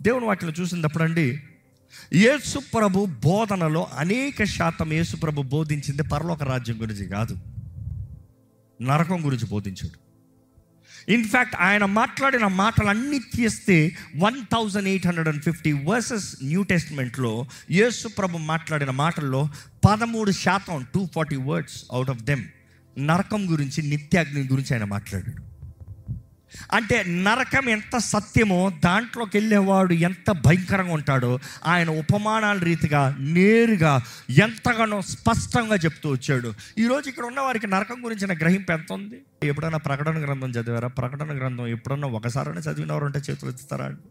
దేవుని వాక్యం చూసినప్పుడు అండి యేసు ప్రభు బోధనలో అనేక శాతం యేసు ప్రభు బోధించింది పరలోక రాజ్యం గురించి కాదు నరకం గురించి బోధించాడు ఇన్ఫ్యాక్ట్ ఆయన మాట్లాడిన మాటలన్నీ తీస్తే one thousand eight hundred and fifty versus new టెస్ట్మెంట్లో యేసు ప్రభు మాట్లాడిన మాటల్లో పదమూడు శాతం two forty words out of them నరకం గురించి నిత్యాగ్ని గురించి ఆయన మాట్లాడాడు అంటే నరకం ఎంత సత్యమో దాంట్లోకి వెళ్ళేవాడు ఎంత భయంకరంగా ఉంటాడో ఆయన ఉపమానాల రీతిగా నేరుగా ఎంతగానో స్పష్టంగా చెప్తూ వచ్చాడు ఈరోజు ఇక్కడ ఉన్న వారికి నరకం గురించిన గ్రహింపు ఎంత ఉంది ఎప్పుడైనా ప్రకటన గ్రంథం చదివారా ప్రకటన గ్రంథం ఎప్పుడన్నా ఒకసారైనా చదివినవారు ఉంటే చేతులు ఎత్తుతారా అండి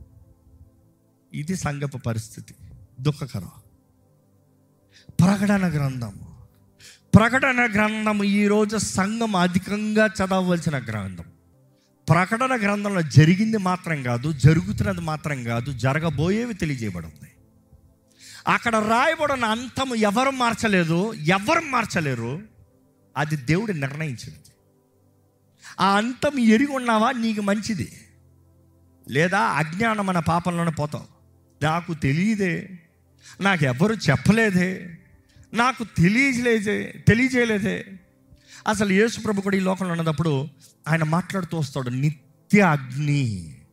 ఇది సంగపు పరిస్థితి దుఃఖకరం ప్రకటన గ్రంథం ప్రకటన గ్రంథం ఈరోజు సంఘం అధికంగా చదవవలసిన గ్రంథం ప్రకటన గ్రంథంలో జరిగింది మాత్రం కాదు జరుగుతున్నది మాత్రం కాదు జరగబోయేవి తెలియజేయబడింది అక్కడ రాయబడిన అంతము ఎవరు మార్చలేదు ఎవరు మార్చలేరు అది దేవుడు నిర్ణయించింది ఆ అంతం ఎరిగి ఉన్నావా నీకు మంచిది లేదా అజ్ఞానం మన పాపంలోనే పోతావు నాకు తెలియదే నాకు ఎవరు చెప్పలేదే నాకు తెలియలేదే తెలియజేయలేదే అసలు యేసు ప్రభు కూడా ఈ లోకంలో ఉన్నప్పుడు ఆయన మాట్లాడుతూ వస్తాడు నిత్య అగ్ని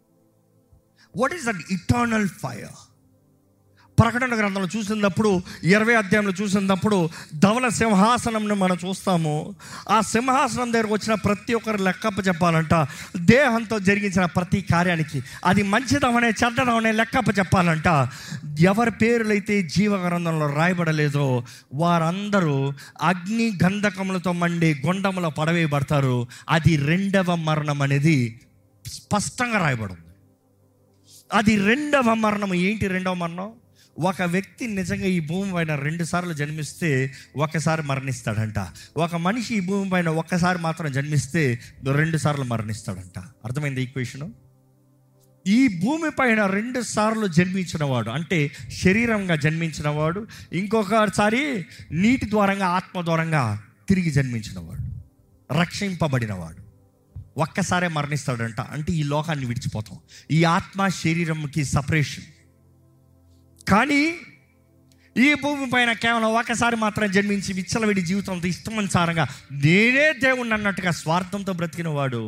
what is that eternal fire ప్రకటన గ్రంథంలో చూసినప్పుడు ఇరవై అధ్యాయంలో చూసినప్పుడు ధవల సింహాసనంను మనం చూస్తాము ఆ సింహాసనం దగ్గరకు వచ్చిన ప్రతి ఒక్కరు లెక్కప్ప చెప్పాలంట దేహంతో జరిగించిన ప్రతి కార్యానికి అది మంచిదమనే చెడ్డదమనే లెక్కప్ప చెప్పాలంట ఎవరి పేర్లైతే జీవ గ్రంథంలో రాయబడలేదో వారందరూ అగ్ని గంధకములతో మండి గొండములో పడవేయబడతారు అది రెండవ మరణం అనేది స్పష్టంగా రాయబడింది అది రెండవ మరణం ఏంటి రెండవ మరణం ఒక వ్యక్తి నిజంగా ఈ భూమి పైన రెండు సార్లు జన్మిస్తే ఒకసారి మరణిస్తాడంట ఒక మనిషి ఈ భూమి పైన ఒక్కసారి మాత్రం జన్మిస్తే రెండు సార్లు మరణిస్తాడంట అర్థమైంది ఈక్వేషను ఈ భూమి పైన రెండు సార్లు జన్మించిన వాడు అంటే శరీరంగా జన్మించిన వాడు ఇంకొకసారి నీటి ద్వారంగా ఆత్మ ద్వారంగా తిరిగి జన్మించిన వాడు రక్షింపబడినవాడు ఒక్కసారే మరణిస్తాడంట అంటే ఈ లోకాన్ని విడిచిపోతాం ఈ ఆత్మ శరీరంకి సపరేషన్ కానీ ఈ భూమి పైన కేవలం ఒకసారి మాత్రం జన్మించి విచ్చలవిడి జీవితంతో ఇష్టమనుసారంగా నేనే దేవుణ్ణి అన్నట్టుగా స్వార్థంతో బ్రతికిన వాడు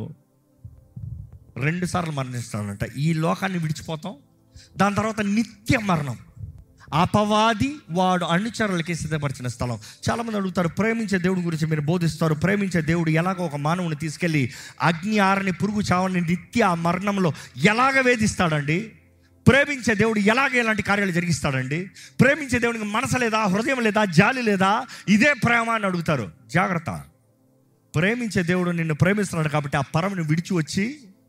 రెండు సార్లు మరణిస్తాడంట ఈ లోకాన్ని విడిచిపోతాం దాని తర్వాత నిత్య మరణం అపవాది వాడు అనుచరులకి సిద్ధపరిచిన స్థలం చాలామంది అడుగుతారు ప్రేమించే దేవుడి గురించి మీరు బోధిస్తారు ప్రేమించే దేవుడు ఎలాగో ఒక మానవుని తీసుకెళ్ళి అగ్ని ఆరని పురుగు చావని నిత్య మరణంలో ఎలాగ వేధిస్తాడండి ప్రేమించే దేవుడు ఎలాగ ఎలాంటి కార్యాలు జరిగిస్తాడండి ప్రేమించే దేవునికి మనసు లేదా హృదయం లేదా జాలి లేదా ఇదే ప్రేమ అని అడుగుతారు జాగ్రత్త ప్రేమించే దేవుడు నిన్ను ప్రేమిస్తున్నాడు కాబట్టి ఆ పరమని విడిచి వచ్చి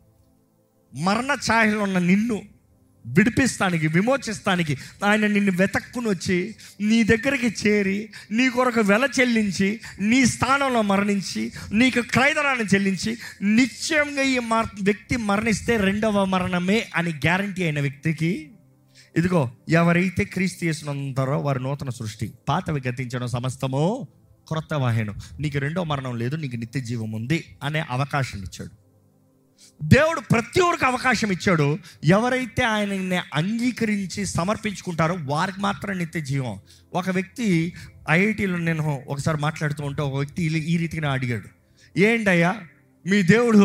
మరణ ఛాయలో ఉన్న నిన్ను విడిపిస్తానికి విమోచిస్తానికి ఆయన నిన్ను వెతక్కుని వచ్చి నీ దగ్గరికి చేరి నీ కొరకు వెల చెల్లించి నీ స్థానంలో మరణించి నీకు క్రైదనాన్ని చెల్లించి నిశ్చయంగా ఈ మర వ్యక్తి మరణిస్తే రెండవ మరణమే అని గ్యారంటీ అయిన వ్యక్తికి ఇదిగో ఎవరైతే క్రీస్తు చేసినంతారో వారి నూతన సృష్టి పాతవి గతించడం సమస్తమో క్రొత్త వాహనం నీకు రెండో మరణం లేదు నీకు నిత్య జీవం ఉంది అనే అవకాశం ఇచ్చాడు దేవుడు ప్రతి ఒక్కరికి అవకాశం ఇచ్చాడు ఎవరైతే ఆయనని అంగీకరించి సమర్పించుకుంటారో వారికి మాత్రం నిత్య జీవం ఒక వ్యక్తి ఐఐటిలో నేను ఒకసారి మాట్లాడుతూ ఉంటే ఒక వ్యక్తి ఈ- ఈ రీతిగా అడిగాడు ఏంటయ్యా మీ దేవుడు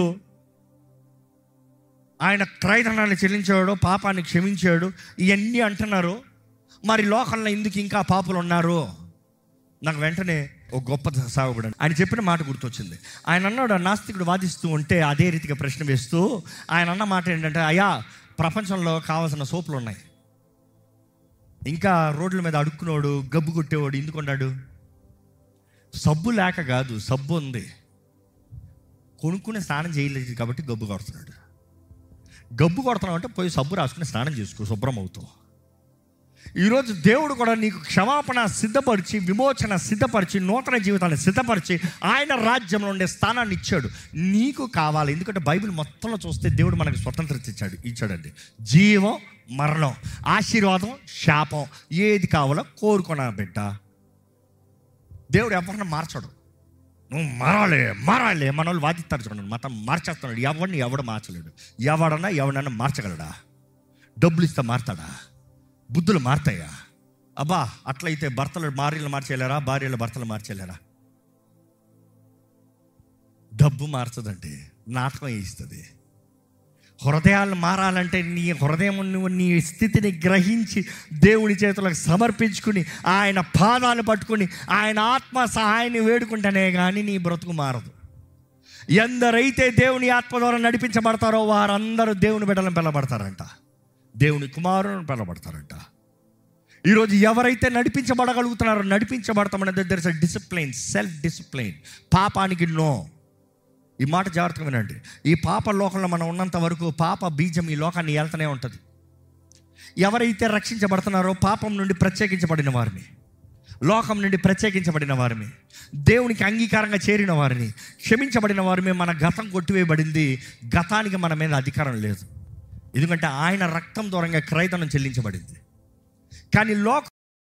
ఆయన క్రైదనాన్ని చెల్లించాడు పాపాన్ని క్షమించాడు ఇవన్నీ అంటున్నారు మరి లోకంలో ఎందుకు ఇంకా పాపులు ఉన్నారు నాకు వెంటనే ఒక గొప్ప సాగుబడి ఆయన చెప్పిన మాట గుర్తొచ్చింది ఆయన అన్నాడు ఆ నాస్తికుడు వాదిస్తూ ఉంటే అదే రీతిగా ప్రశ్న వేస్తూ ఆయన అన్న మాట ఏంటంటే అయ్యా ప్రపంచంలో కావాల్సిన సోపులు ఉన్నాయి ఇంకా రోడ్ల మీద అడుక్కునేవాడు గబ్బు కొట్టేవాడు ఎందుకు ఉన్నాడు సబ్బు లేక కాదు సబ్బు ఉంది కొనుక్కునే స్నానం చేయలేదు కాబట్టి గబ్బు కొడుతున్నాడు గబ్బు కొడుతున్నావు అంటే పోయి సబ్బు రాసుకుని స్నానం చేసుకో శుభ్రం అవుతావు ఈరోజు దేవుడు కూడా నీకు క్షమాపణ సిద్ధపరిచి విమోచన సిద్ధపరిచి నూతన జీవితాన్ని సిద్ధపరిచి ఆయన రాజ్యంలో ఉండే స్థానాన్ని ఇచ్చాడు నీకు కావాలి ఎందుకంటే బైబిల్ మొత్తంలో చూస్తే దేవుడు మనకు స్వతంత్రత ఇచ్చాడు ఇచ్చాడండి జీవం మరణం ఆశీర్వాదం శాపం ఏది కావాలో కోరుకున్నా బిడ్డ దేవుడు ఎవరిని మార్చడు నువ్వు మారాలి మారాలి మన వాళ్ళు వాదిస్తారు చూడండి మతం మార్చేస్తున్నాడు ఎవరిని ఎవడు మార్చలేడు ఎవడన్నా ఎవడన్నా మార్చగలడా డబ్బులు ఇస్తే మారతాడా బుద్ధులు మారతాయా అబ్బా అట్లయితే భర్తలు భార్యలు మార్చేయలేరా భార్యలు భర్తలు మార్చేయలేరా డబ్బు మార్చదండి నాటకం ఇస్తుంది హృదయాలు మారాలంటే నీ హృదయం నువ్వు నీ స్థితిని గ్రహించి దేవుని చేతులకు సమర్పించుకుని ఆయన పాదాలు పట్టుకుని ఆయన ఆత్మ సహాయాన్ని వేడుకుంటేనే కానీ నీ బ్రతుకు మారదు ఎందరైతే దేవుని ఆత్మ ద్వారా నడిపించబడతారో వారందరూ దేవుని బిడ్డలను పిల్లబడతారంట దేవుని కుమారులను పిల్లబడతారంట ఈరోజు ఎవరైతే నడిపించబడగలుగుతున్నారో నడిపించబడతామనే దగ్గర డిసిప్లైన్ సెల్ఫ్ డిసిప్లైన్ పాపానికి నో ఈ మాట జాగ్రత్తగా వినండి ఈ పాప లోకంలో మనం ఉన్నంత వరకు పాప బీజం ఈ లోకాన్ని వెళ్తూనే ఉంటుంది ఎవరైతే రక్షించబడుతున్నారో పాపం నుండి ప్రత్యేకించబడిన వారిని లోకం నుండి ప్రత్యేకించబడిన వారిని దేవునికి అంగీకారంగా చేరిన వారిని క్షమించబడిన వారిని మన గతం కొట్టివేయబడింది గతానికి మన మీద అధికారం లేదు ఎందుకంటే ఆయన రక్తం దూరంగా క్రైతనం చెల్లించబడింది కానీ లోక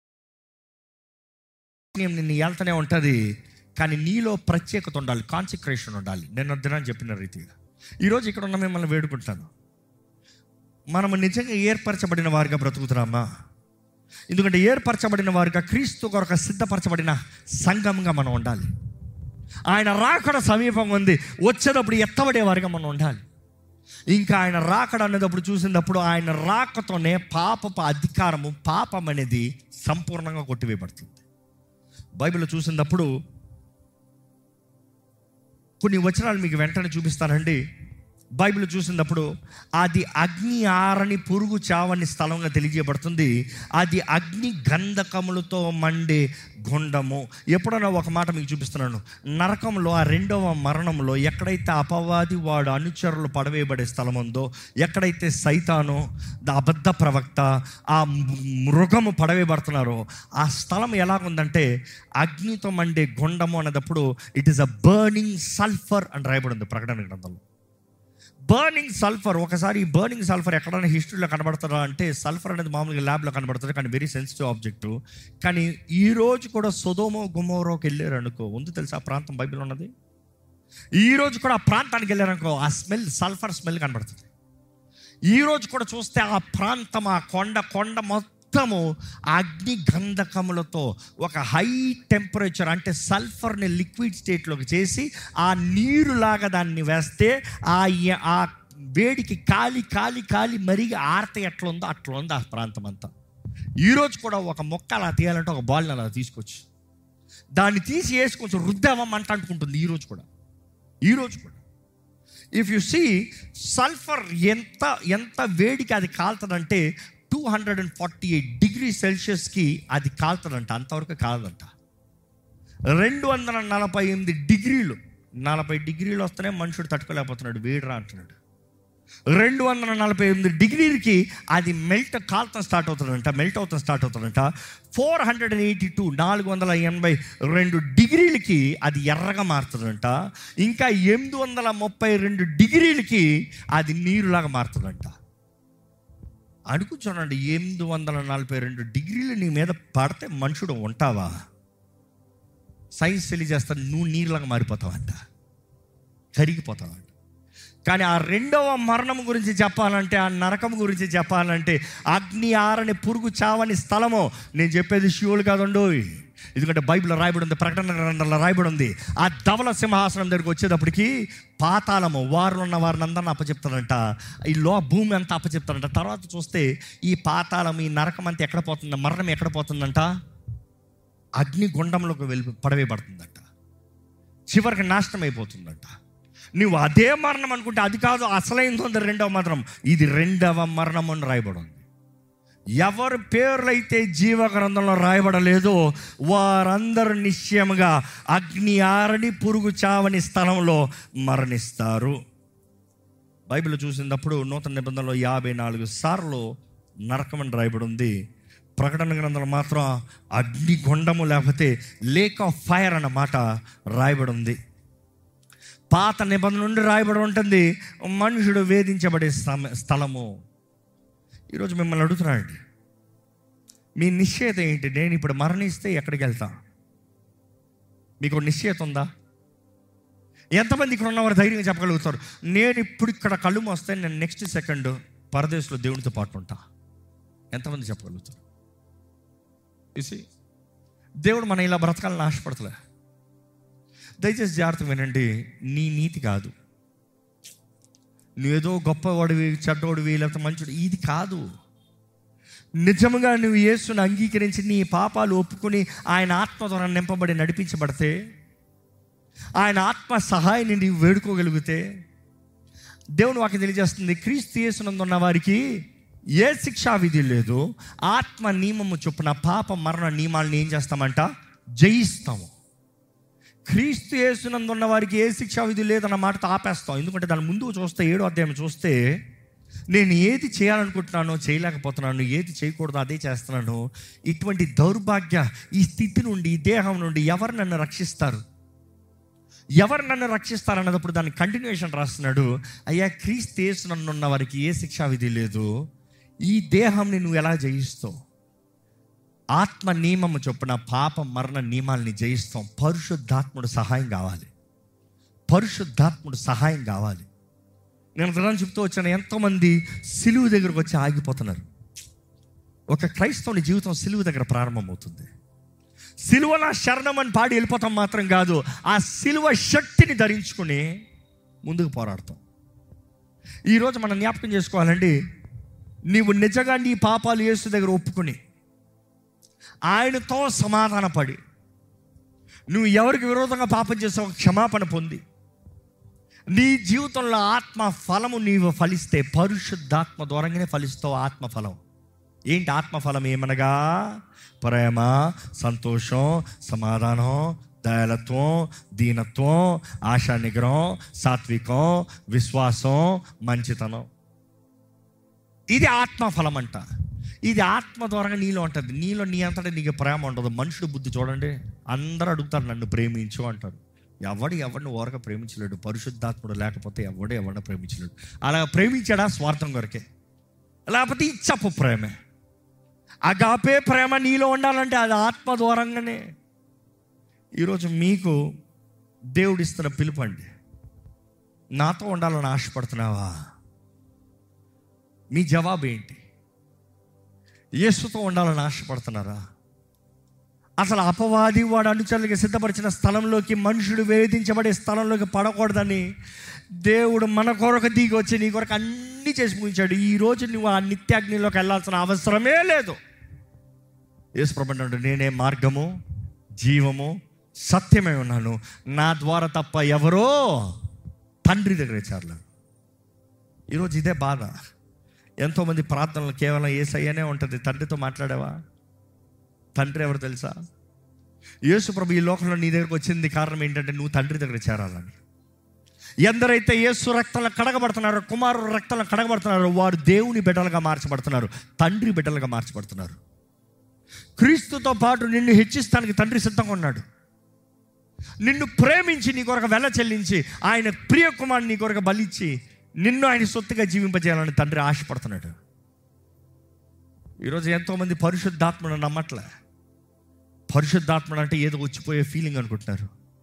నిన్ను వెళ్తూనే ఉంటుంది కానీ నీలో ప్రత్యేకత ఉండాలి కాన్సన్ట్రేషన్ ఉండాలి నేను దినాన్ని చెప్పిన రీతిగా ఈరోజు ఇక్కడ ఉన్న మిమ్మల్ని వేడుకుంటాను మనము నిజంగా ఏర్పరచబడిన వారిగా బ్రతుకుతున్నామా ఎందుకంటే ఏర్పరచబడిన వారిగా క్రీస్తు కొరకు సిద్ధపరచబడిన సంఘంగా మనం ఉండాలి ఆయన రాకడ సమీపం ఉంది వచ్చేటప్పుడు ఎత్తబడే వారిగా మనం ఉండాలి ఇంకా ఆయన రాకడ అనేటప్పుడు చూసినప్పుడు ఆయన రాకతోనే పాపపు అధికారము పాపం అనేది సంపూర్ణంగా కొట్టివేయబడుతుంది బైబిల్ చూసినప్పుడు కొన్ని వచనాలు మీకు వెంటనే చూపిస్తానండి బైబిల్ చూసినప్పుడు అది అగ్ని ఆరని పురుగు చావని స్థలంగా తెలియజేయబడుతుంది అది అగ్ని గంధకములతో మండే గుండము ఎప్పుడైనా ఒక మాట మీకు చూపిస్తున్నాను నరకంలో ఆ రెండవ మరణంలో ఎక్కడైతే అపవాది వాడు అనుచరులు పడవేయబడే స్థలం ఉందో ఎక్కడైతే సైతానో ద అబద్ధ ప్రవక్త ఆ మృగము పడవేయబడుతున్నారో ఆ స్థలం ఎలాగుందంటే అగ్నితో మండే గుండము అనేటప్పుడు it is a burning sulphur అని రాయబడి ఉంది ప్రకటన గ్రంథంలో బర్నింగ్ సల్ఫర్ ఒకసారి ఈ బర్నింగ్ సల్ఫర్ ఎక్కడైనా హిస్టరీలో కనబడుతుందా అంటే సల్ఫర్ అనేది మామూలుగా ల్యాబ్లో కనబడుతుంది కానీ వెరీ సెన్సిటివ్ ఆబ్జెక్ట్ కానీ ఈ రోజు కూడా సొదోమో గుమోరోకి వెళ్ళారు అనుకో ఉంది తెలుసా ఆ ప్రాంతం బైబిల్ ఉన్నది ఈ రోజు కూడా ఆ ప్రాంతానికి వెళ్ళారనుకో ఆ స్మెల్ సల్ఫర్ స్మెల్ కనబడుతుంది ఈ రోజు కూడా చూస్తే ఆ ప్రాంతం ఆ కొండ కొండ మొత్తము అగ్ని గంధకములతో ఒక హై టెంపరేచర్ అంటే సల్ఫర్ని లిక్విడ్ స్టేట్లోకి చేసి ఆ నీరులాగా దాన్ని వేస్తే ఆ ఎ- ఆ వేడికి కాలి కాలి కాలి మరిగి ఆరత ఎట్లా ఉందో అట్లా ఉంది ఆ ప్రాంతం అంతా ఈరోజు కూడా ఒక మొక్క అలా తీయాలంటే ఒక బాల్ని అలా తీసుకొచ్చి దాన్ని తీసి వేసి కొంచెం రుద్దామమ్మంట అనుకుంటుంది ఈరోజు కూడా ఈరోజు కూడా ఇఫ్ యు సీ సల్ఫర్ ఎంత ఎంత వేడికి అది కాలుతుందంటే two hundred and forty eight degree సెల్సియస్కి అది కాలుతుందంట అంతవరకు కాలదంట రెండు వందల నలభై ఎనిమిది డిగ్రీలు నలభై డిగ్రీలు వస్తేనే మనుషుడు తట్టుకోలేకపోతున్నాడు వేడిరా అంటున్నాడు రెండు వందల నలభై ఎనిమిది డిగ్రీలకి అది మెల్ట్ కాలుతం స్టార్ట్ అవుతుందంట మెల్ట్ అవుతాం స్టార్ట్ అవుతుందంట four hundred and eighty two నాలుగు వందల ఎనభై రెండు డిగ్రీలకి అది ఎర్రగా మారుతుందంట ఇంకా ఎనిమిది వందల ముప్పై రెండు డిగ్రీలకి అది నీరులాగా మారుతుందంట అనుకుంటానండి ఎనిమిది వందల నలభై రెండు డిగ్రీలు నీ మీద పడితే మనుషుడు ఉంటావా సైన్స్ తెలియజేస్తాను నువ్వు నీరులాగా మారిపోతావంట కరిగిపోతావంట కానీ ఆ రెండవ మరణం గురించి చెప్పాలంటే ఆ నరకం గురించి చెప్పాలంటే అగ్ని ఆరని పురుగు చావని స్థలము నేను చెప్పేది శివులు కాదండు ఎందుకంటే బైబిల్లో రాయబడి ఉంది ప్రకటన గ్రంథంలో రాయబడి ఉంది ఆ ధవల సింహాసనం దగ్గరికి వచ్చేటప్పటికి పాతాళము వారు ఉన్న వారిని అందరిని అప్పచెప్తారంట ఈ లో భూమి అంతా అప్పచెప్తారంట తర్వాత చూస్తే ఈ పాతాళం ఈ నరకం అంతా ఎక్కడ పోతుంది మరణం ఎక్కడ పోతుందంట అగ్ని గుండంలోకి వెళ్ళి పడవేయబడుతుందంట చివరికి నాశనం అయిపోతుందంట నువ్వు అదే మరణం అనుకుంటే అది కాదు అసలైంది ఉంది రెండవ మరణం ఇది రెండవ మరణం అని రాయబడి ఉంది ఎవరి పేర్లైతే జీవ గ్రంథంలో రాయబడలేదో వారందరూ నిశ్చయముగా అగ్ని ఆరని పురుగు చావని స్థలంలో మరణిస్తారు బైబిల్ చూసినప్పుడు నూతన నిబంధనలో యాభై నాలుగు సార్లు నరకం అని రాయబడి ఉంది ప్రకటన గ్రంథంలో మాత్రం అగ్ని గుండము లేకపోతే లేక్ ఆఫ్ ఫైర్ అన్న మాట రాయబడి ఉంది పాత నిబంధన నుండి రాయబడి ఉంటుంది మనుషుడు వేధించబడే స్థమ- స్థలము ఈరోజు మిమ్మల్ని అడుగుతున్నానండి మీ నిశ్చయత ఏంటి నేను ఇప్పుడు మరణిస్తే ఎక్కడికి వెళ్తా మీకు నిశ్చయత ఉందా ఎంతమంది ఇక్కడ ఉన్నవారు ధైర్యంగా చెప్పగలుగుతారు నేను ఇప్పుడు ఇక్కడ కళ్ళు మోస్తే నేను నెక్స్ట్ సెకండ్ పరదేశంలో దేవునితో పాటు ఉంటా ఎంతమంది చెప్పగలుగుతారు చూసి దేవుడు మనం ఇలా బ్రతకాలని ఆశపడతలే దయచేసి జాగ్రత్త వినండి నీ నీతి కాదు నువ్వేదో గొప్పవాడివి చెడ్డవాడివి లేకపోతే మంచుడు ఇది కాదు నిజంగా నువ్వు యేసుని అంగీకరించి నీ పాపాలు ఒప్పుకొని ఆయన ఆత్మ ద్వారా నింపబడి నడిపించబడితే ఆయన ఆత్మ సహాయాన్ని నీవు వేడుకోగలిగితే దేవుని వాకి తెలియజేస్తుంది క్రీస్తు యేసునందు ఉన్న వారికి ఏ శిక్షా విధి లేదు ఆత్మ నియమము చొప్పున పాప మరణ నియమాలను ఏం చేస్తామంట జయిస్తాము క్రీస్తు యేసునందు ఉన్న వారికి ఏ శిక్షా విధి లేదన్న మాటతో ఆపేస్తాం ఎందుకంటే దాని ముందు చూస్తే ఏడో అధ్యాయం చూస్తే నేను ఏది చేయాలనుకుంటున్నానో చేయలేకపోతున్నాను ఏది చేయకూడదో అదే చేస్తున్నాను ఇటువంటి దౌర్భాగ్య ఈ స్థితి నుండి ఈ దేహం నుండి ఎవరు నన్ను రక్షిస్తారు ఎవరు నన్ను రక్షిస్తారు అన్నప్పుడు దాని కంటిన్యూషన్ రాస్తున్నాడు అయ్యా క్రీస్తు యేసు నన్ను ఉన్న వారికి ఏ శిక్షా విధి లేదు ఈ దేహంని నువ్వు ఎలా జయిస్తావు ఆత్మ నియమము చొప్పున పాప మరణ నియమాల్ని జయిస్తాం పరిశుద్ధాత్ముడు సహాయం కావాలి పరిశుద్ధాత్ముడు సహాయం కావాలి నేను ప్రధాన చెప్తూ వచ్చాను ఎంతోమంది సిలువు దగ్గరకు వచ్చి ఆగిపోతున్నారు ఒక క్రైస్తవుని జీవితం సిలువు దగ్గర ప్రారంభమవుతుంది సిలువ నా శరణం అని పాడి వెళ్ళిపోతాం మాత్రం కాదు ఆ సిలువ శక్తిని ధరించుకుని ముందుకు పోరాడతాం ఈరోజు మనం జ్ఞాపకం చేసుకోవాలండి నీవు నిజంగా నీ పాపాలు యేసు దగ్గర ఒప్పుకుని ఆయనతో సమాధాన పడి నువ్వు ఎవరికి విరోధంగా పాపం చేసావు క్షమాపణ పొంది నీ జీవితంలో ఆత్మ ఫలము నీవు ఫలిస్తే పరిశుద్ధాత్మ ద్వారంగానే ఫలిస్తావు ఆత్మ ఫలం ఏంటి ఆత్మఫలం ఏమనగా ప్రేమ సంతోషం సమాధానం దయాలత్వం దీనత్వం ఆశా నిగ్రహం సాత్వికం విశ్వాసం మంచితనం ఇది ఆత్మఫలం అంట ఇది ఆత్మ ద్వారా నీలో ఉంటుంది నీలో నీ అంతటా నీకు ప్రేమ ఉండదు మనుషుడు బుద్ధి చూడండి అందరూ అడుగుతారు నన్ను ప్రేమించు అంటారు ఎవడు ఎవరిని ఓరక ప్రేమించలేడు పరిశుద్ధాత్ముడు లేకపోతే ఎవడు ఎవరిని ప్రేమించలేడు అలా ప్రేమించాడా స్వార్థం కొరకే లేకపోతే ఇచ్చపు ప్రేమే అగాపే ప్రేమ నీలో ఉండాలంటే అది ఆత్మ ద్వారంగానే ఈరోజు మీకు దేవుడిస్తున్న పిలుపండి నాతో ఉండాలని ఆశపడుతున్నావా మీ జవాబు ఏంటి యేసుతో ఉండాలని ఆశపడుతున్నారా అసలు అపవాది వాడు అనుచరులకి సిద్ధపరిచిన స్థలంలోకి మనుషుడు వేధించబడే స్థలంలోకి పడకూడదని దేవుడు మన కొరకు దిగి వచ్చి నీ కొరకు అన్ని చేసి ముగించాడు ఈ రోజు నువ్వు ఆ నిత్యాగ్నిలోకి వెళ్ళాల్సిన అవసరమే లేదు యేసు ప్రభు అంటాడు నేనే మార్గము జీవము సత్యమై ఉన్నాను నా ద్వారా తప్ప ఎవరో తండ్రి దగ్గర చేరలేరు ఈరోజు ఇదే బాధ ఎంతోమంది ప్రార్థనలు కేవలం ఏసయ్యనే ఉంటుంది తండ్రితో మాట్లాడావా తండ్రి ఎవరు తెలుసా యేసు ప్రభు ఈ లోకంలో నీ దగ్గరకు వచ్చింది కారణం ఏంటంటే నువ్వు తండ్రి దగ్గర చేరాలని ఎందరైతే యేసు రక్తంలో కడగబడుతున్నారో కుమారుడు రక్తంలో కడగబడుతున్నారో వారు దేవుని బిడ్డలుగా మార్చబడుతున్నారు తండ్రి బిడ్డలుగా మార్చబడుతున్నారు క్రీస్తుతో పాటు నిన్ను హెచ్చిస్తానికి తండ్రి సిద్ధంగా ఉన్నాడు నిన్ను ప్రేమించి నీ కొరకు వెల చెల్లించి ఆయన ప్రియ కుమారుని నీ కొరకు బలిచ్చి నిన్ను ఆయన సొత్తుగా జీవింపజేయాలని తండ్రి ఆశపడుతున్నాడు ఈరోజు ఎంతోమంది పరిశుద్ధాత్మను నమ్మట్లే పరిశుద్ధాత్మడు అంటే ఏదో వచ్చిపోయే ఫీలింగ్ అనుకుంటున్నారు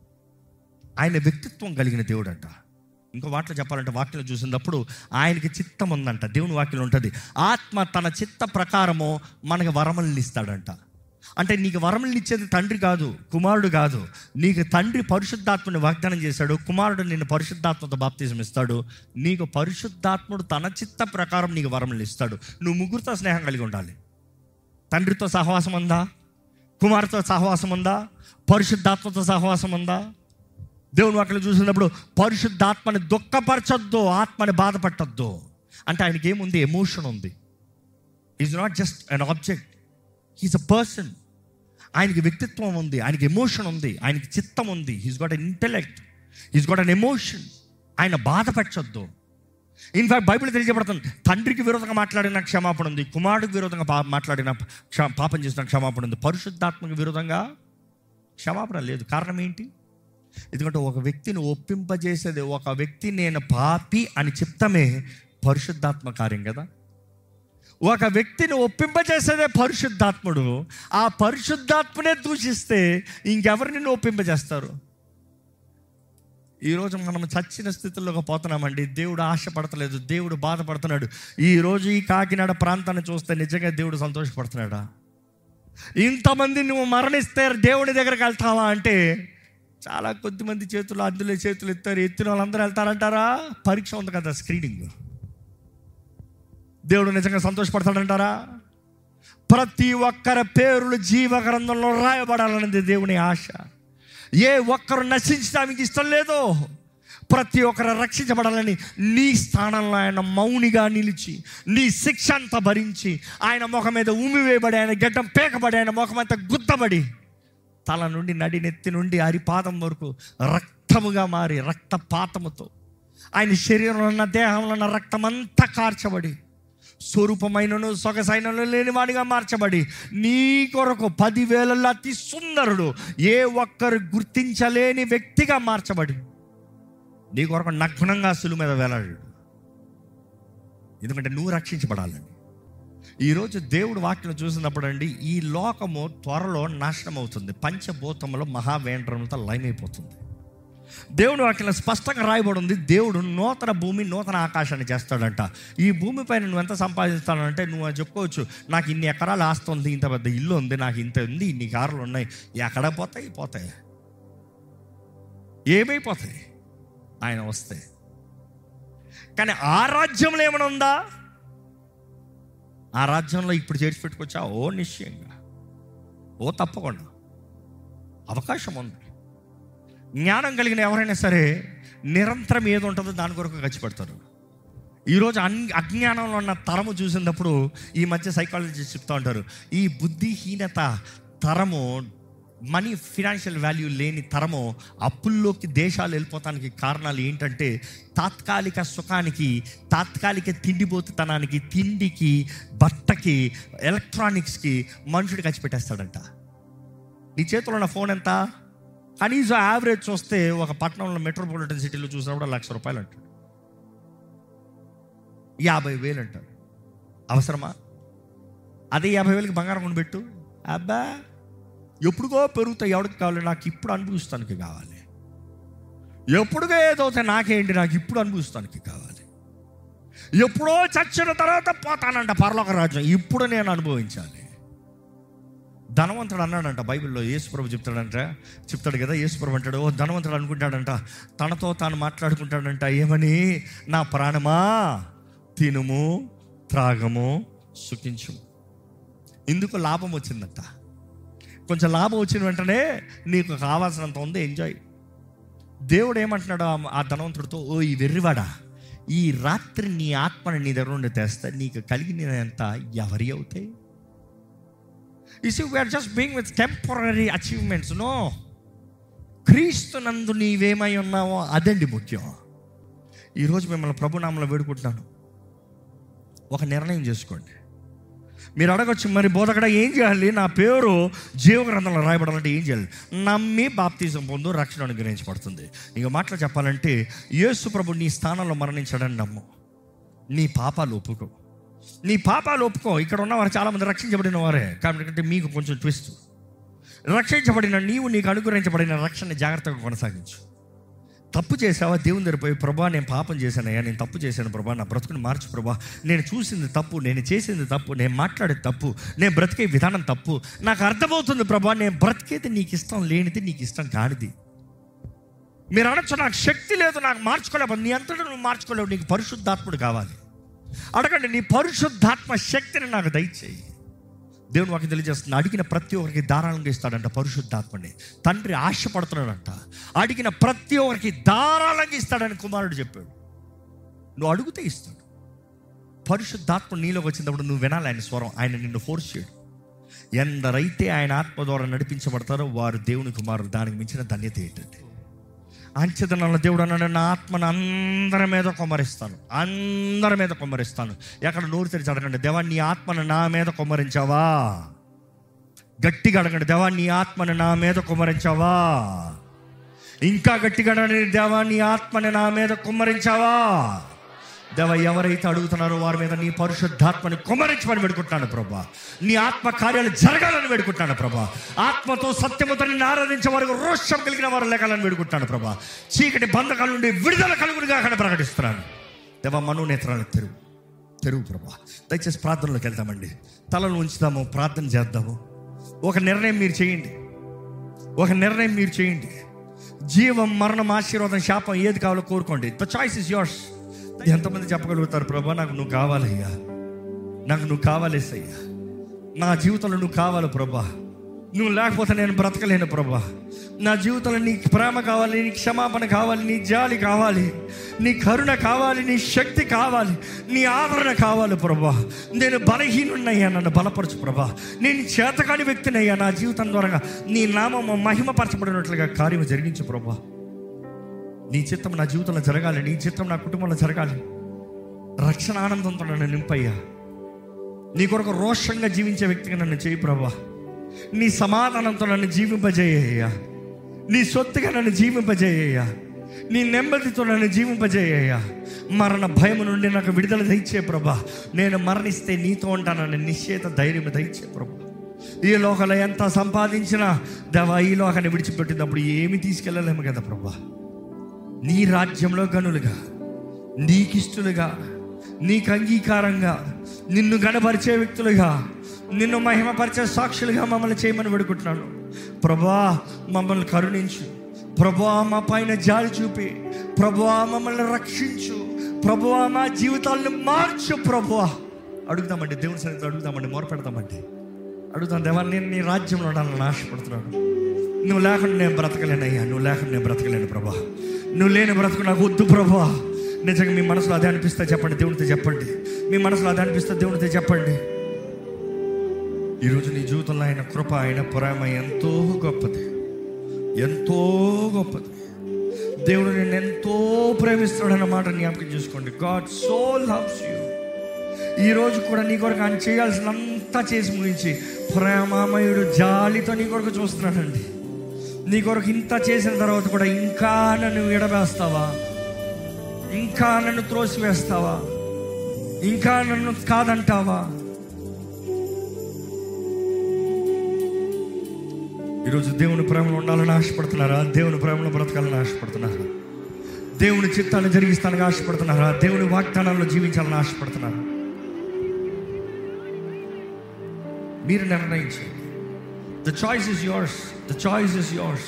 ఆయన వ్యక్తిత్వం కలిగిన దేవుడు అంట ఇంకో వాటిలో చెప్పాలంటే వాక్యం చూసినప్పుడు ఆయనకి చిత్తం ఉందంట దేవుని వాక్యం ఉంటుంది ఆత్మ తన చిత్త ప్రకారము మనకి వరములను ఇస్తాడంట అంటే నీకు వరములను ఇచ్చేది తండ్రి కాదు కుమారుడు కాదు నీకు తండ్రి పరిశుద్ధాత్మని వాగ్దానం చేశాడు కుమారుడు నిన్ను పరిశుద్ధాత్మతో బాప్తిజం ఇస్తాడు నీకు పరిశుద్ధాత్ముడు తన చిత్త ప్రకారం నీకు వరములు ఇస్తాడు నువ్వు ముగ్గురితో స్నేహం కలిగి ఉండాలి తండ్రితో సహవాసం ఉందా కుమారుతో సహవాసం ఉందా పరిశుద్ధాత్మతో సహవాసం ఉందా దేవుని వాక్యం చూసినప్పుడు పరిశుద్ధాత్మని దుఃఖపరచొద్దు ఆత్మని బాధపట్టద్దు అంటే ఆయనకి ఏముంది ఎమోషన్ ఉంది is not just an object he's a person ఆయనకి వ్యక్తిత్వం ఉంది ఆయనకి ఎమోషన్ ఉంది ఆయనకి చిత్తం ఉంది he's got an intellect he's got an emotion ఆయన బాధపరచొద్దు ఇన్ఫాక్ట్ బైబిల్ తెలియజేయబడుతుంది తండ్రికి విరోధంగా మాట్లాడిన క్షమాపణ ఉంది కుమారుడికి విరోధంగా పా మాట్లాడిన క్ష పాపం చేసిన క్షమాపణ ఉంది పరిశుద్ధాత్మకు విరోధంగా క్షమాపణ లేదు కారణం ఏంటి ఎందుకంటే ఒక వ్యక్తిని ఒప్పింపజేసేది ఒక వ్యక్తి నేను పాపి అని చెప్తామే పరిశుద్ధాత్మ కార్యం కదా ఒక వ్యక్తిని ఒప్పింపజేసేదే పరిశుద్ధాత్ముడు ఆ పరిశుద్ధాత్మనే దూషిస్తే ఇంకెవరు నిన్ను ఒప్పింపజేస్తారు ఈరోజు మనం చచ్చిన స్థితిలోకి పోతున్నామండి దేవుడు ఆశపడతలేదు దేవుడు బాధపడుతున్నాడు ఈరోజు ఈ కాకినాడ ప్రాంతాన్ని చూస్తే నిజంగా దేవుడు సంతోషపడుతున్నాడా ఇంతమంది నువ్వు మరణిస్తే దేవుని దగ్గరికి వెళ్తావా అంటే చాలా కొద్దిమంది చేతులు అందులో చేతులు ఎత్తారు ఎత్తిన వాళ్ళందరూ వెళ్తారంటారా పరీక్ష ఉంది కదా స్క్రీనింగ్ దేవుడు నిజంగా సంతోషపడతాడంటారా ప్రతి ఒక్కరి పేర్లు జీవ గ్రంథంలో రాయబడాలన్నది దేవుని ఆశ ఏ ఒక్కరు నశించడానికి ఇష్టం లేదో ప్రతి ఒక్కరు రక్షించబడాలని నీ స్థానంలో ఆయన మౌనిగా నిలిచి నీ శిక్ష అంతా భరించి ఆయన ముఖం మీద ఉమివేయబడి ఆయన గడ్డం పేకబడి ఆయన ముఖం అంతా గుద్దబడి తల నుండి నడి నెత్తి నుండి అరిపాదం వరకు రక్తముగా మారి రక్తపాతముతో ఆయన శరీరంలో ఉన్న దేహంలో ఉన్న రక్తమంతా కార్చబడి స్వరూపమైనను సొగసైనను లేనివాడిగా మార్చబడి నీ కొరకు పదివేలలో అతి సుందరుడు ఏ ఒక్కరు గుర్తించలేని వ్యక్తిగా మార్చబడి నీ కొరకు నగ్నంగా సులు మీద వేలాడు ఎందుకంటే నువ్వు రక్షించబడాలని ఈరోజు దేవుడు వాక్యం చూసినప్పుడు అండి ఈ లోకము త్వరలో నాశనం అవుతుంది పంచభూతంలో మహావేంద్రంతో లైన్ అయిపోతుంది దేవుడు వాక్యం స్పష్టంగా రాయబడి ఉంది దేవుడు నూతన భూమి నూతన ఆకాశాన్ని చేస్తాడంట ఈ భూమిపైన నువ్వు ఎంత సంపాదిస్తానంటే నువ్వు అది చెప్పుకోవచ్చు నాకు ఇన్ని ఎకరాలు ఆస్తి ఉంది ఇంత పెద్ద ఇల్లు ఉంది నాకు ఇంత ఉంది ఇన్ని కార్లు ఉన్నాయి ఎక్కడ పోతాయి పోతాయి ఏమైపోతాయి ఆయన వస్తే కానీ ఆ రాజ్యంలో ఏమైనా ఉందా ఆ రాజ్యంలో ఇప్పుడు చేర్చి పెట్టుకొచ్చా ఓ నిశ్చయంగా ఓ తప్పకుండా అవకాశం ఉంది జ్ఞానం కలిగిన ఎవరైనా సరే నిరంతరం ఏది ఉంటుందో దాని కొరకు ఖర్చు పెడతారు ఈరోజు అన్ అజ్ఞానంలో ఉన్న తరము చూసినప్పుడు ఈ మధ్య సైకాలజీ చెప్తూ ఉంటారు ఈ బుద్ధిహీనత తరము మనీ ఫినాన్షియల్ వాల్యూ లేని తరము అప్పుల్లోకి దేశాలు వెళ్ళిపోతానికి కారణాలు ఏంటంటే తాత్కాలిక సుఖానికి తాత్కాలిక తిండిపోతుతనానికి తిండికి బట్టకి ఎలక్ట్రానిక్స్కి మనుషుడు ఖర్చు పెట్టేస్తాడంట నీ చేతిలో ఉన్న ఫోన్ ఎంత కనీసం యావరేజ్ చూస్తే ఒక పట్టణంలో మెట్రోపాలిటన్ సిటీలో చూసినప్పుడు లక్ష రూపాయలు అంటాడు యాభై వేలు అంటారు అవసరమా అదే యాభై వేలకి బంగారం కొనిపెట్టు అబ్బా ఎప్పుడుగో పెరుగుతాయి ఎవరికి కావాలి నాకు ఇప్పుడు అనుభవిస్తానికి కావాలి ఎప్పుడుగా ఏదవుతే నాకేంటి నాకు ఇప్పుడు అనుభవిస్తానికి కావాలి ఎప్పుడో చచ్చిన తర్వాత పోతానంట పరలోక రాజ్యం ఇప్పుడు నేను అనుభవించాలి ధనవంతుడు అన్నాడంట బైబిల్లో యేసుప్రభు చెప్తాడంట చెప్తాడు కదా యేసుప్రభు అంటాడు ఓ ధనవంతుడు అనుకుంటాడంట తనతో తాను మాట్లాడుకుంటాడంట ఏమని నా ప్రాణమా తినుము త్రాగము సుఖించుము ఇందుకు లాభం వచ్చిందంట కొంచెం లాభం వచ్చిన వెంటనే నీకు కావాల్సినంత ఉంది ఎంజాయ్ దేవుడు ఏమంటున్నాడు ఆ- ఆ ధనవంతుడితో ఓ ఈ వెర్రివాడా ఈ రాత్రి నీ ఆత్మని నీ దగ్గర నుండి తెస్తే నీకు కలిగినంత ఎవరి అవుతాయి you see we're just being with temporary achievements no క్రీస్తు నందు నీవేమై ఉన్నావో అదండి ముఖ్యం ఈరోజు మిమ్మల్ని ప్రభునామంలో వేడుకుంటున్నాను ఒక నిర్ణయం చేసుకోండి మీరు అడగచ్చు మరి బోధకడ ఏం చేయాలి నా పేరు జీవగ్రంథంలో రాయబడాలంటే ఏం చేయాలి నమ్మి బాప్తీసం పొందు రక్షణ అనుగ్రహించబడుతుంది ఇంక మాటలు చెప్పాలంటే యేసు ప్రభు నీ స్థానంలో మరణించాడని నమ్ము నీ పాపాలు ఒప్పుకో నీ పాపాలు ఒప్పుకో ఇక్కడ ఉన్నవారు చాలామంది రక్షించబడిన వారే కాబట్టి మీకు కొంచెం ట్విస్ట్ రక్షించబడిన నీవు నీకు అనుగ్రహించబడిన రక్షణ జాగ్రత్తగా కొనసాగించు తప్పు చేసావా దేవుని దగ్గర పోయి ప్రభా నేను పాపం చేశానయ్యా నేను తప్పు చేశాను ప్రభా నా బ్రతుకుని మార్చు ప్రభా నేను చూసింది తప్పు నేను చేసింది తప్పు నేను మాట్లాడేది తప్పు నేను బ్రతికే విధానం తప్పు నాకు అర్థమవుతుంది ప్రభా నేను బ్రతికేది నీకు ఇష్టం లేనిది నీకు ఇష్టం కానిది మీరు అనొచ్చు నాకు శక్తి లేదు నాకు మార్చుకోలేవు నీ అంతటా నువ్వు మార్చుకోలేవు నీకు పరిశుద్ధాత్ముడు కావాలి అడగండి నీ పరిశుద్ధాత్మ శక్తిని నాకు దయచేయి దేవుని వాకి తెలియజేస్తుంది అడిగిన ప్రతి ఒక్కరికి ధారాళంగా ఇస్తాడంట పరిశుద్ధాత్మని తండ్రి ఆశపడుతున్నాడంట అడిగిన ప్రతి ఒక్కరికి ధారాళంగా ఇస్తాడని కుమారుడు చెప్పాడు నువ్వు అడిగితే ఇస్తాడు పరిశుద్ధాత్మ నీలోకి వచ్చినప్పుడు నువ్వు వినాలి ఆయన స్వరం ఆయన నిన్ను ఫోర్స్ చేయడు ఎందరైతే ఆయన ఆత్మ ద్వారా నడిపించబడతారో వారు దేవుని కుమారుడు దానికి మించిన ధన్యత ఏంటంటే అంచెదనంలో దేవుడు అన్నాడు నా ఆత్మను అందరి మీద కొమ్మరిస్తాను అందరి మీద కొమ్మరిస్తాను ఎక్కడ నోరు తెరిచి అడగండి దేవా నీ ఆత్మను నా మీద కొమ్మరించావా గట్టిగా అడగండి దేవా నీ ఆత్మను నా మీద కుమ్మరించావా ఇంకా గట్టిగా అడగండి దేవా నీ ఆత్మని నా మీద కుమ్మరించావా దేవ ఎవరైతే అడుగుతున్నారో వారి మీద నీ పరిశుద్ధాత్మని కుమరించమని వేడుకుంటున్నాను ప్రభా నీ ఆత్మ కార్యాలు జరగాలని వేడుకుంటున్నాను ప్రభా ఆత్మతో సత్యముతో నిన్ను ఆరాధించే వారికి రోషం కలిగిన వారు లేకాలని వేడుకుంటున్నాను ప్రభా చీకటి బంధకాల నుండి విడుదల కలుగునిగా అక్కడ ప్రకటిస్తున్నాను దేవ మనోనేత్రాలు తెరువు తెరువు ప్రభా దయచేసి ప్రార్థనలోకి వెళ్తామండి తలను ఉంచుదాము ప్రార్థన చేద్దాము ఒక నిర్ణయం మీరు చేయండి ఒక నిర్ణయం మీరు చేయండి జీవం మరణం ఆశీర్వాదం శాపం ఏది కావాలో కోరుకోండి ద చాయిస్ ఇస్ యోర్స్ ఎంతమంది చెప్పగలుగుతారు ప్రభా నాకు నువ్వు కావాలయ్యా నాకు నువ్వు కావాలేసయ్యా నా జీవితంలో నువ్వు కావాలి ప్రభా నువ్వు లేకపోతే నేను బ్రతకలేను ప్రభా నా జీవితంలో నీ ప్రేమ కావాలి నీ క్షమాపణ కావాలి నీ జాలి కావాలి నీ కరుణ కావాలి నీ శక్తి కావాలి నీ ఆదరణ కావాలి ప్రభా నేను బలహీనున్నయ్యా నన్ను బలపరచు ప్రభా నేను చేతకాని వ్యక్తినయ్యా నా జీవితం ద్వారా నీ నామము మహిమపరచబడినట్లుగా కార్యం జరిగించు ప్రభా నీ చిత్తం నా జీవితంలో జరగాలి నీ చిత్తం నా కుటుంబంలో జరగాలి రక్షణ ఆనందంతో నన్ను నింపయ్యా నీ కొరకు రోషంగా జీవించే వ్యక్తిగా నన్ను చేయి ప్రభా నీ సమాధానంతో నన్ను జీవింపజేయ్యా నీ సొత్తుగా నన్ను జీవింపజేయ్యా నీ నెమ్మదితో నన్ను జీవింపజేయ్యా మరణ భయం నుండి నాకు విడుదల దయచే ప్రభా నేను మరణిస్తే నీతో ఉంటానని నిశ్చేత ధైర్యం దయచే ప్రభా ఈ లోకంలో ఎంత సంపాదించినా దేవా ఈ లోకాన్ని విడిచిపెట్టినప్పుడు ఏమి తీసుకెళ్ళలేము కదా ప్రభా నీ రాజ్యంలో గనులుగా నీకిష్టులుగా నీకు అంగీకారంగా నిన్ను గణపరిచే వ్యక్తులుగా నిన్ను మహిమపరిచే సాక్షులుగా మమ్మల్ని చేయమని వేడుకుంటున్నాను ప్రభా మమ్మల్ని కరుణించు ప్రభా మా పైన జాలి చూపి ప్రభా మమ్మల్ని రక్షించు ప్రభువా మా జీవితాలను మార్చు ప్రభువా అడుగుతామండి దేవుని సన్నిధిలో అడుగుతామండి మొరపెడతామండి అడుగుతాను దేవా నేను నీ రాజ్యంలో ఉండాలని ఆశపడుతున్నాను నువ్వు లేకుండా నేను బ్రతకలేనయ్యా నువ్వు లేకుండా నేను బ్రతకలేను ప్రభా నువ్వు లేని బ్రతకు నాకు వద్దు ప్రభా నిజంగా మీ మనసులో అదే అనిపిస్తే చెప్పండి దేవునితో చెప్పండి మీ మనసులో అదే అనిపిస్తే దేవునితో చెప్పండి ఈరోజు నీ జీవితంలో ఆయన కృప ఆయన ప్రేమ ఎంతో గొప్పది ఎంతో గొప్పది దేవుడు నేను ఎంతో ప్రేమిస్తున్నాడు అన్నమాట జ్ఞాపకం చేసుకోండి గాడ్ సో లవ్స్ యూ ఈ రోజు కూడా నీ కొరకు ఆయన చేయాల్సినంతా చేసి ముగించి ప్రేమామయుడు జాలితో నీ కొరకు చూస్తున్నాడండి నీ కొరకు ఇంత చేసిన తర్వాత కూడా ఇంకా నన్ను ఎడవేస్తావా ఇంకా నన్ను త్రోసివేస్తావా ఇంకా నన్ను కాదంటావా ఈరోజు దేవుని ప్రేమలో ఉండాలని ఆశపడుతున్నారా దేవుని ప్రేమలో బ్రతకాలని ఆశపడుతున్నారా దేవుని చిత్తాన్ని జరిగిస్తానికి ఆశపడుతున్నారా దేవుని వాగ్దానాల్లో జీవించాలని ఆశపడుతున్నారా మీరు నిర్ణయించండి the choice is yours the choice is yours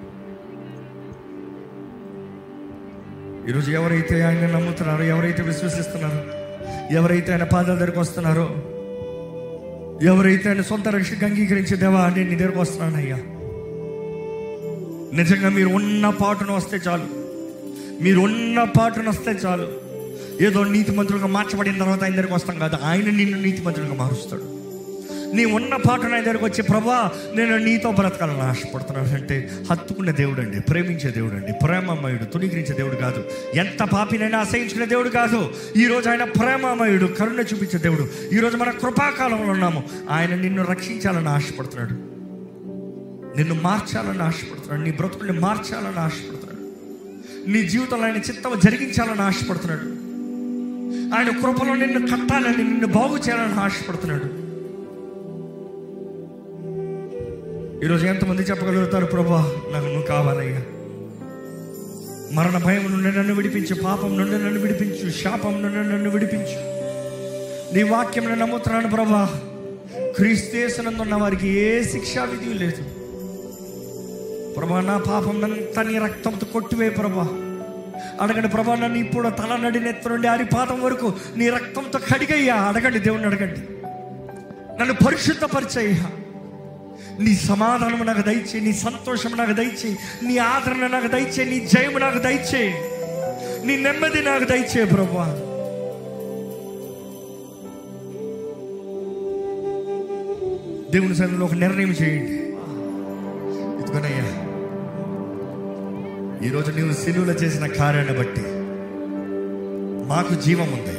ఈరోజు ఎవరైతే ఆయన నమ్ముతున్నారో ఎవరైతే విశ్వసిస్తున్నారో ఎవరైతే ఆయన పాదాల దగ్గరకు వస్తున్నారో ఎవరైతే ఆయన సొంత రక్షకు అంగీకరించే దేవా నేను నీ దగ్గరకు వస్తున్నానయ్యా నిజంగా మీరు ఉన్న పాటును వస్తే చాలు మీరు ఉన్న పాటును వస్తే చాలు ఏదో నీతి మంత్రులుగా మార్చబడిన తర్వాత ఆయన దగ్గరకు వస్తాం కాదు ఆయన నిన్ను నీతి మంత్రులుగా మారుస్తాడు నీ ఉన్న పాటను ఆయన దగ్గరకు వచ్చి ప్రభా నేను నీతో బ్రతకాలని ఆశపడుతున్నాను అంటే హత్తుకునే దేవుడు అండి ప్రేమించే దేవుడు అండి ప్రేమమయుడు తుణీకరించే దేవుడు కాదు ఎంత పాపినైనా అసహించుకునే దేవుడు కాదు ఈరోజు ఆయన ప్రేమమయుడు కరుణ చూపించే దేవుడు ఈరోజు మన కృపాకాలంలో ఉన్నాము ఆయన నిన్ను రక్షించాలని ఆశపడుతున్నాడు నిన్ను మార్చాలని ఆశపడుతున్నాడు నీ బ్రతుకుని మార్చాలని ఆశపడుతున్నాడు నీ జీవితంలో ఆయన చిత్తం జరిగించాలని ఆశపడుతున్నాడు ఆయన కృపలో నిన్ను కట్టాలని నిన్ను బాగు చేయాలని ఆశపడుతున్నాడు ఈరోజు ఎంతమంది చెప్పగలుగుతారు ప్రభా నాకు నువ్వు కావాలయ్యా మరణ భయం నుండి నన్ను విడిపించు పాపం నుండి నన్ను విడిపించు శాపం నుండి నన్ను విడిపించు నీ వాక్యం నమ్ముతున్నాను ప్రభా క్రీస్తేసనందున్న వారికి ఏ శిక్షా విధి లేదు ప్రభా నా పాపం అంతా నీ రక్తంతో కొట్టివే ప్రభా అడగండి ప్రభా నన్ను ఇప్పుడు తల నడినెత్తు నుండి అరిపాదం వరకు నీ రక్తంతో కడిగయ్యా అడగండి దేవుణ్ణి అడగండి నన్ను పరిశుద్ధపరిచయ్యా నీ సమాధానం నాకు దయచే నీ సంతోషం నాకు దయచే నీ ఆదరణ నాకు దయచే నీ జయము నాకు దయచే నీ నెమ్మది నాకు దయచే ప్రభా దేవుని సన్నిధిలో ఒక నిర్ణయం చేయండి ఇదిగోనయ్యా ఈరోజు నీవు సిలువలో చేసిన కార్యాన్ని బట్టి మాకు జీవం ఉంది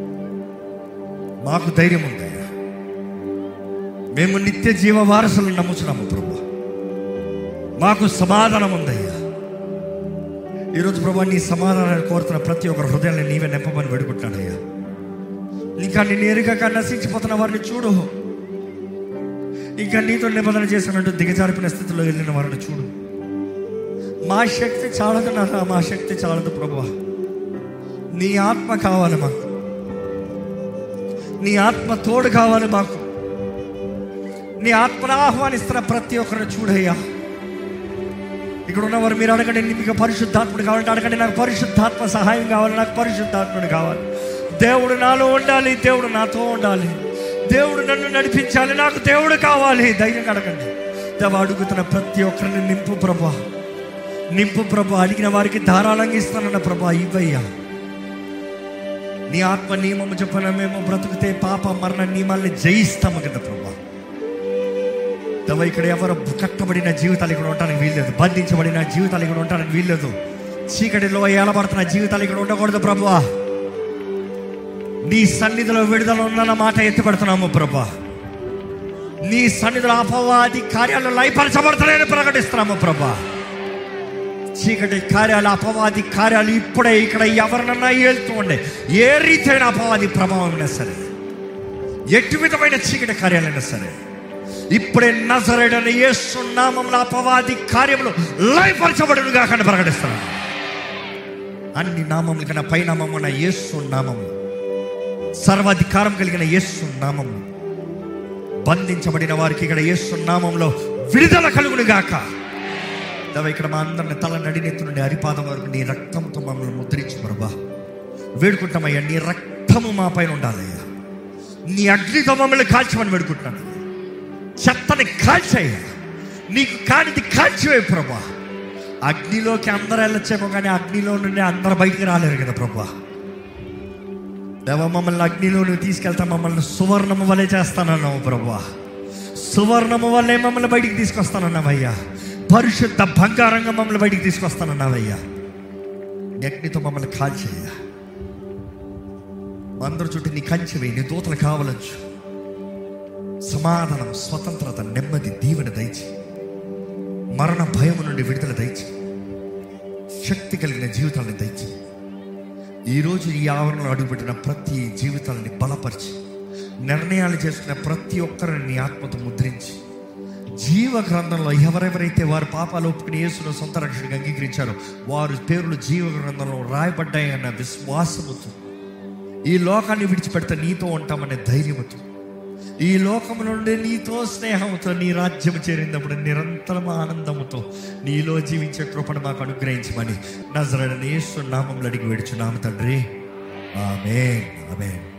మాకు ధైర్యం ఉందయ్యా మేము నిత్య జీవ వారసులను నమ్ముచున్నాము ప్రభు మాకు సమాధానం ఉందయ్యా ఈరోజు ప్రభా నీ సమాధానాన్ని కోరుతున్న ప్రతి ఒక్కరు హృదయాన్ని నీవే నింపమని వేడుకుంటానయ్యా ఇంకా నేను ఎరుగక నశించిపోతున్న వారిని చూడు ఇంకా నీతో నిబంధన చేసినట్టు దిగజారిపిన స్థితిలో వెళ్ళిన వారిని చూడు మా శక్తి చాలదు నాన్న మా శక్తి చాలదు ప్రభా నీ ఆత్మ కావాలి మాకు నీ ఆత్మ తోడు కావాలి మాకు నీ ఆత్మను ఆహ్వానిస్తున్న ప్రతి ఒక్కరిని చూడయ్యా ఇక్కడ ఉన్నవారు మీరు అడగండి మీకు పరిశుద్ధాత్ముడు కావాలంటే అడగండి నాకు పరిశుద్ధాత్మ సహాయం కావాలి నాకు పరిశుద్ధాత్ముడు కావాలి దేవుడు నాలో ఉండాలి దేవుడు నాతో ఉండాలి దేవుడు నన్ను నడిపించాలి నాకు దేవుడు కావాలి ధైర్యంగా అడగండి దేవ అడుగుతున్న ప్రతి ఒక్కరిని నింపు ప్రభా నింపు ప్రభా అడిగిన వారికి ధారాళంగా ఇస్తానన్న ప్రభా ఇవ్వయ్యా నీ ఆత్మ నియమము చెప్పిన మేము బ్రతుకుతే పాప మరణ నియమాల్ని జయిస్తాము కదా ప్రభా దేవ ఇక్కడ ఎవరు కట్టబడిన జీవితాలు ఇక్కడ ఉండడానికి వీల్లేదు బంధించబడిన జీవితాలు ఇక్కడ ఉండడానికి వీల్లేదు చీకటిలో ఏలబడుతున్న జీవితాలు ఇక్కడ ఉండకూడదు ప్రభువా నీ సన్నిధిలో విడుదల ఉందన్న మాట ఎత్తిపెడుతున్నాము ప్రభా నీ సన్నిధిలో అపవాది కార్యాలు లయపరచబడుతున్నాయని ప్రకటిస్తున్నాము ప్రభా చీకటి కార్యాలు అపవాది కార్యాలు ఇప్పుడే ఇక్కడ ఎవరినన్నా ఏలుతూ ఉండే ఏ రీతైన అపవాది ప్రభావం అయినా సరే ఎటు విధమైన చీకటి కార్యాలైనా సరే ఇప్పుడే నజరేడని యేసు నామంలో అపవాది కార్యములు లయపరచబడును కాకుండా ప్రకటిస్తున్నాను అన్ని నామముల కన్నా పై నామమున యేసు నామము సర్వాధికారం కలిగిన యేసు నామము బంధించబడిన వారికి ఇక్కడ యేసు నామంలో విడుదల కలుగును గాక దవ ఇక్కడ మా అందరిని తల నడినెత్తు నుండి అరిపాదం వరకు నీ రక్తంతో మమ్మల్ని ముద్రించు ప్రభా వేడుకుంటామయ్యా నీ రక్తము మా పైన ఉండాలయ్యా నీ అగ్నితో మమ్మల్ని కాల్చమని వేడుకుంటున్నాను చెత్తని కాల్చయ్యా నీకు కానిది కాల్చివే ప్రభా అగ్నిలోకి అందరూ వెళ్ళొచ్చేమో కానీ అగ్నిలో నుండి అందరు బయటికి రాలేరు కదా ప్రభా దేవ మమ్మల్ని అగ్నిలో నువ్వు తీసుకెళ్తా మమ్మల్ని సువర్ణము వలె చేస్తానన్నావు ప్రభా సువర్ణము వల్లే మమ్మల్ని బయటికి తీసుకొస్తానన్నావయ్యా పరిశుద్ధ బంగారంగా మమ్మల్ని బయటికి తీసుకొస్తానన్నావయ్యా నీ అగ్నితో మమ్మల్ని కాల్చేయ్యా అందరి చుట్టూ నీ కంచెవి నీ దూతలు కావలచ్చు సమాధానం స్వతంత్రత నెమ్మది దీవెన దయచి మరణ భయము నుండి విడుదల దయచి శక్తి కలిగిన జీవితాలను దయచి ఈరోజు ఈ ఆవరణలో అడుగుపెట్టిన ప్రతి జీవితాలని బలపరిచి నిర్ణయాలు చేసుకున్న ప్రతి ఒక్కరిని నీ ఆత్మతో ముద్రించి జీవ గ్రంథంలో ఎవరెవరైతే వారి పాపాలు ఒప్పుకుని యేసును సొంత రక్షణగా అంగీకరించారో వారి పేర్లు జీవ గ్రంథంలో రాయబడ్డాయి అన్న విశ్వాసముతో ఈ లోకాన్ని విడిచిపెడితే నీతో ఉంటామనే ధైర్యముతో ఈ లోకము నుండి నీతో స్నేహంతో నీ రాజ్యం చేరినప్పుడు నిరంతరం ఆనందముతో నీలో జీవించే కృపను మాకు అనుగ్రహించమని నజరడని యేసు నామంలో అడిగి వేడుచున్నాము తండ్రి ఆమె ఆమె